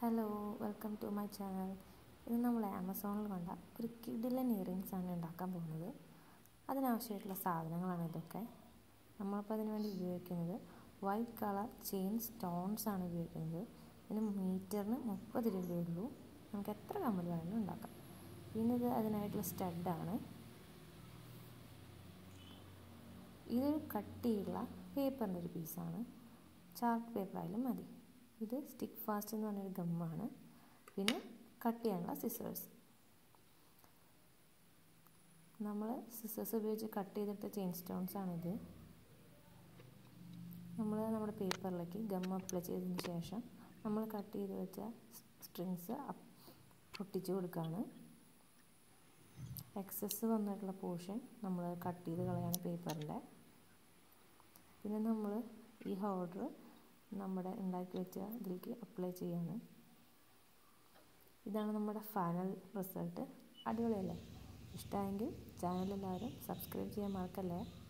hello welcome to my channel ഇത് നമ്മൾ ആമസോണിൽ കണ്ട ഒരു കിഡിലൻ ഇയറിങ്സ് ആണ് ഉണ്ടാക്കാൻ പോകുന്നത് അതിനാവശ്യമായിട്ടുള്ള സാധനങ്ങളാണ് ഇതൊക്കെ നമ്മളിപ്പോൾ അതിന് വേണ്ടി ഉപയോഗിക്കുന്നത് വൈറ്റ് കളർ ചെയിൻ സ്റ്റോൺസ് ആണ് ഉപയോഗിക്കുന്നത് ഇതിന് മീറ്ററിന് മുപ്പത് രൂപയേ ഉള്ളൂ നമുക്ക് എത്ര കമ്മൽ വേണമെങ്കിലും ഉണ്ടാക്കാം പിന്നെ ഇത് അതിനായിട്ടുള്ള സ്റ്റഡാണ് ഇതൊരു കട്ടിയുള്ള പേപ്പറിൻ്റെ ഒരു പീസാണ് ചാർട്ട് പേപ്പർ ആയാലും മതി ഇത് സ്റ്റിക്ക് ഫാസ്റ്റ് എന്ന് പറഞ്ഞൊരു ഗമ്മാണ് പിന്നെ കട്ട് ചെയ്യാനുള്ള സിസേഴ്സ് നമ്മൾ സിസേഴ്സ് ഉപയോഗിച്ച് കട്ട് ചെയ്തിട്ട ചെയിൻ സ്റ്റോൺസ് ആണിത് നമ്മൾ നമ്മുടെ പേപ്പറിലേക്ക് ഗം അപ്ലൈ ചെയ്തതിന് ശേഷം നമ്മൾ കട്ട് ചെയ്ത് വെച്ച സ്ട്രിങ്സ് പൊട്ടിച്ചു കൊടുക്കുകയാണ് എക്സസ് വന്നിട്ടുള്ള പോർഷൻ നമ്മൾ കട്ട് ചെയ്ത് കളയാണ് പേപ്പറിൻ്റെ പിന്നെ നമ്മൾ ഈ ഹോൾഡർ നമ്മുടെ ഉണ്ടാക്കി വെച്ച ഇതിലേക്ക് അപ്ലൈ ചെയ്യാണ് ഇതാണ് നമ്മുടെ ഫൈനൽ റിസൾട്ട് അടിപൊളിയല്ലേ ഇഷ്ടമായെങ്കിൽ ചാനൽ എല്ലാവരും സബ്സ്ക്രൈബ് ചെയ്യാൻ മറക്കല്ലേ